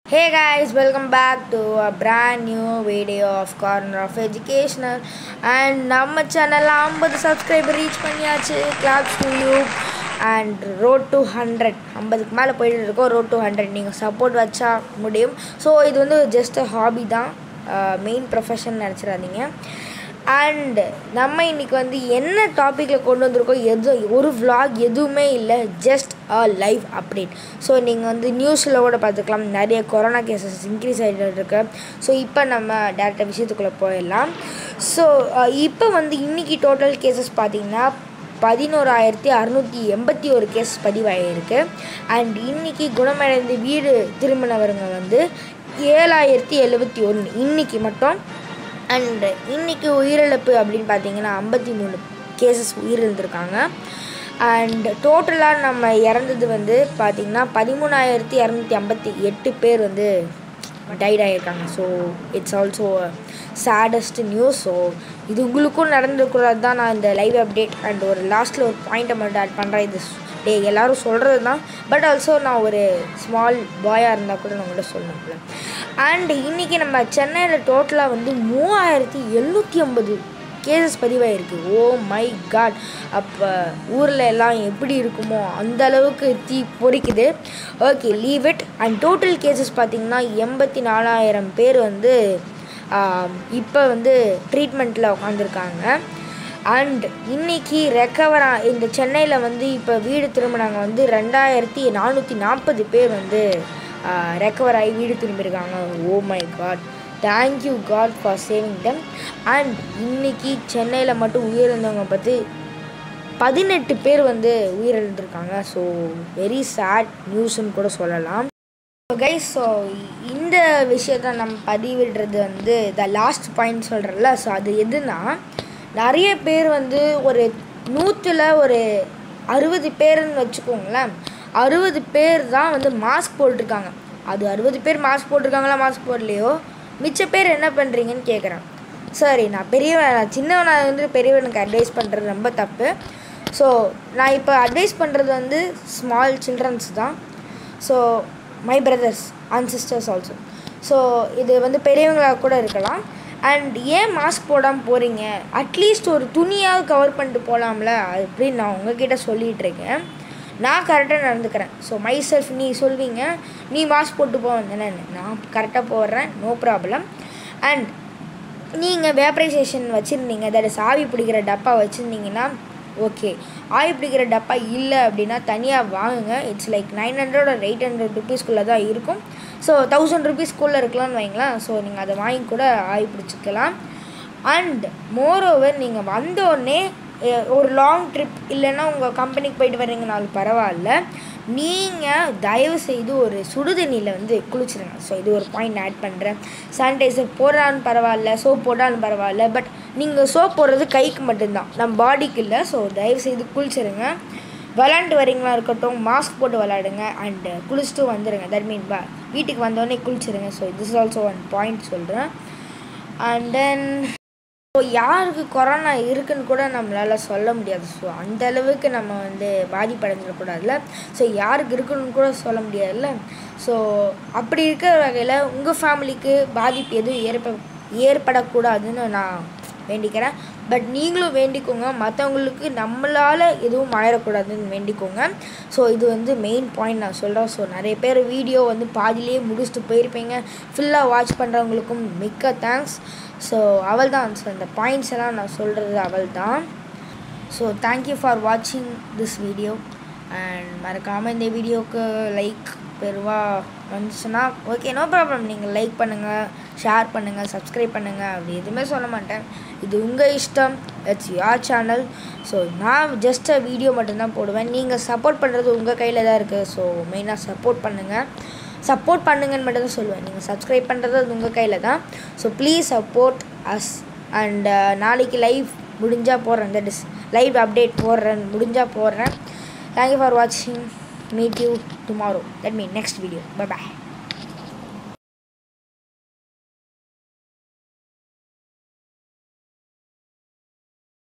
Hey guys, welcome back to a brand new video of Corner of Educational and நம்ம சேனலில் ஐம்பது subscriber reach பண்ணியாச்சு claps to you and road to hundred ஐம்பதுக்கு மேலே போயிட்டு இருக்கோம் ரோட் டு ஹண்ட்ரட் நீங்கள் சப்போர்ட் வச்சா முடியும் ஸோ இது வந்து ஜஸ்ட் ஹாபி தான் மெயின் ப்ரொஃபஷன் நினச்சிடாதீங்க அண்ட் நம்ம இன்னைக்கு வந்து என்ன டாப்பிக்கில் கொண்டு வந்திருக்கோம் எது ஒரு vlog எதுவுமே இல்லை just a live update so நீங்கள் வந்து நியூஸில் கூட பார்த்துக்கலாம் நிறைய கொரோனா கேசஸ் இன்க்ரீஸ் ஆகிட்டு இருக்கு ஸோ இப்போ நம்ம டேரெக்டாக விஷயத்துக்குள்ளே போயிடலாம் ஸோ இப்போ வந்து இன்றைக்கி டோட்டல் கேசஸ் பார்த்தீங்கன்னா பதினோராயிரத்தி அறநூற்றி எண்பத்தி ஒரு கேஸ் பதிவாகிருக்கு அண்ட் இன்னைக்கு குணமடைந்து வீடு திரும்பினவருங்க வந்து ஏழாயிரத்தி எழுபத்தி ஒன்று இன்னைக்கு மட்டும் அண்ட் இன்னைக்கு உயிரிழப்பு அப்படின்னு பார்த்தீங்கன்னா ஐம்பத்தி மூணு கேசஸ் உயிரிழந்திருக்காங்க அண்ட் டோட்டலாக நம்ம இறந்தது வந்து பார்த்திங்கன்னா பதிமூணாயிரத்தி இரநூத்தி ஐம்பத்தி எட்டு பேர் வந்து டைட் ஆகியிருக்காங்க so it's also saddest news so இது உங்களுக்கும் நடந்துக்கூடாது தான் நான் இந்த லைவ் அப்டேட் அண்ட் ஒரு லாஸ்ட்டில் ஒரு பாயிண்ட்டை மட்டும் ஆட் பண்ணுறேன் இது டே எல்லோரும் சொல்கிறது தான் பட் ஆல்சோ நான் ஒரு ஸ்மால் பாயாக இருந்தால் கூட நான் உங்கள்கிட்ட சொல்லணும்ல அண்ட் இன்றைக்கி நம்ம சென்னையில் டோட்டலாக வந்து மூவாயிரத்தி எழுநூற்றி ஐம்பது கேசஸ் பதிவாயிருக்கு ஓ மை காட் அப்போ ஊரில் எல்லாம் எப்படி இருக்குமோ அந்த அளவுக்கு தீ பொறிக்குது okay leave it and total cases பார்த்திங்கன்னா எண்பத்தி நாலாயிரம் பேர் வந்து இப்போ வந்து ட்ரீட்மெண்ட்டில் உட்காந்துருக்காங்க அண்ட் இன்னைக்கு ரெக்கவர் இந்த சென்னையில் வந்து இப்போ வீடு திரும்பினாங்க வந்து ரெண்டாயிரத்தி நானூற்றி நாற்பது பேர் வந்து ரெக்கவர் ஆகி வீடு திரும்பியிருக்காங்க oh my god thank you god for saving them and இன்னைக்கு சென்னையில் மட்டும் உயிரிழந்தவங்க பற்றி பதினெட்டு பேர் வந்து உயிரிழந்திருக்காங்க ஸோ வெரி சேட் நியூஸ்ன்னு கூட சொல்லலாம் கைஸ் ஸோ இந்த விஷயத்த நம்ம பதிவிடுறது வந்து த லாஸ்ட் பாயிண்ட் சொல்கிறேன்ல ஸோ அது எதுனா நிறைய பேர் வந்து ஒரு நூற்றில் ஒரு அறுபது பேருன்னு வச்சுக்கோங்களேன் அறுபது பேர் தான் வந்து மாஸ்க் போட்டிருக்காங்க அது அறுபது பேர் மாஸ்க் போட்டிருக்காங்களா மாஸ்க் போடலையோ மிச்ச பேர் என்ன பண்ணுறீங்கன்னு கேட்குறேன் சரி நான் பெரியவன் நான் சின்னவனாக வந்து பெரியவனுக்கு அட்வைஸ் பண்ணுறது ரொம்ப தப்பு ஸோ நான் இப்போ அட்வைஸ் பண்ணுறது வந்து ஸ்மால் சில்ட்ரன்ஸ் தான் so my brothers and sisters also so இது வந்து பெரியவங்களாக கூட இருக்கலாம் அண்ட் ஏன் மாஸ்க் போடாமல் போகிறீங்க அட்லீஸ்ட் ஒரு துணியாவது கவர் பண்ணிட்டு போகலாம்ல அப்படின்னு நான் உங்ககிட்ட சொல்லிகிட்டு இருக்கேன் நான் கரெக்டாக நடந்துக்கிறேன் ஸோ மை செல்ஃப் நீ சொல்வீங்க நீ மாஸ்க் போட்டு போவேன் நான் கரெக்டாக போடுறேன் நோ ப்ராப்ளம் அண்ட் நீங்கள் வேப்பரைசேஷன் வச்சுருந்தீங்க தட் இஸ் ஆவி பிடிக்கிற டப்பா வச்சுருந்தீங்கன்னா ஓகே ஆவி பிடிக்கிற டப்பா இல்லை அப்படின்னா தனியாக வாங்குங்க இட்ஸ் லைக் நைன் ஹண்ட்ரட் ஒரு எயிட் ஹண்ட்ரட் ருபீஸ்க்குள்ளே தான் இருக்கும் ஸோ தௌசண்ட் ருபீஸ்க்குள்ளே இருக்கலாம்னு வைங்களேன் ஸோ நீங்கள் அதை வாங்கி கூட ஆவி பிடிச்சிக்கலாம் அண்ட் மோரோவர் நீங்கள் வந்தோடனே ஒரு லாங் ட்ரிப் இல்லைன்னா உங்கள் கம்பெனிக்கு போயிட்டு வர்றீங்கனாலும் பரவாயில்ல நீங்கள் தயவு செய்து ஒரு சுடுதண்ணியில் வந்து குளிச்சிருங்க ஸோ இது ஒரு பாயிண்ட் ஆட் பண்ணுறேன் சானிடைசர் போடாலும் பரவாயில்ல சோப் போட்டாலும் பரவாயில்ல பட் நீங்கள் சோப் போடுறது கைக்கு மட்டும்தான் நம்ம பாடிக்கு இல்லை ஸோ தயவு செய்து குளிச்சிருங்க விளாண்டு வரீங்களா இருக்கட்டும் மாஸ்க் போட்டு விளாடுங்க அண்டு குளிச்சுட்டு வந்துடுங்க தட் மீன் பா வீட்டுக்கு வந்தோடனே குளிச்சிருங்க so this is also one point சொல்கிறேன் அண்ட் தென் ஸோ யாருக்கு கொரோனா இருக்குன்னு கூட நம்மளால் சொல்ல முடியாது ஸோ அந்த அளவுக்கு நம்ம வந்து பாதிப்படைஞ்சிடக்கூடாதுல்ல ஸோ யாருக்கு இருக்குன்னு கூட சொல்ல முடியாதுல்ல ஸோ அப்படி இருக்கிற வகையில் உங்கள் ஃபேமிலிக்கு பாதிப்பு எதுவும் ஏற்ப ஏற்படக்கூடாதுன்னு நான் வேண்டிக்கிறேன் பட் நீங்களும் வேண்டிக்கோங்க மற்றவங்களுக்கு நம்மளால் எதுவும் ஆயிடக்கூடாதுன்னு வேண்டிக்கோங்க ஸோ இது வந்து மெயின் பாயிண்ட் நான் சொல்கிறேன் ஸோ நிறைய பேர் வீடியோ வந்து பாதிலேயே முடிச்சுட்டு போயிருப்பீங்க ஃபுல்லாக வாட்ச் பண்ணுறவங்களுக்கும் மிக்க தேங்க்ஸ் ஸோ அவள் தான் ஸோ இந்த பாயிண்ட்ஸ் எல்லாம் நான் சொல்கிறது அவள் தான் ஸோ தேங்க்யூ ஃபார் வாட்சிங் திஸ் வீடியோ அண்ட் மறக்காமல் இந்த வீடியோவுக்கு லைக் பெருவாக வந்துச்சுன்னா ஓகே நோ ப்ராப்ளம் நீங்கள் லைக் பண்ணுங்கள் ஷேர் பண்ணுங்கள் சப்ஸ்கிரைப் பண்ணுங்கள் அப்படி எதுவுமே சொல்ல மாட்டேன் இது உங்கள் இஷ்டம் இட்ஸ் யார் சேனல் ஸோ நான் ஜஸ்ட் வீடியோ மட்டும்தான் போடுவேன் நீங்கள் சப்போர்ட் பண்ணுறது உங்கள் கையில் தான் இருக்குது ஸோ மெயினாக சப்போர்ட் பண்ணுங்கள் சப்போர்ட் பண்ணுங்கன்னு மட்டும் தான் சொல்லுவேன் நீங்கள் சப்ஸ்கிரைப் பண்ணுறது அது உங்கள் கையில் தான் so please support us and நாளைக்கு லைவ் முடிஞ்சால் போடுறேன் தட் இஸ் லைவ் அப்டேட் போடுறேன் முடிஞ்சால் போடுறேன் தேங்க்யூ ஃபார் வாட்சிங் meet you tomorrow that mean next video bye bye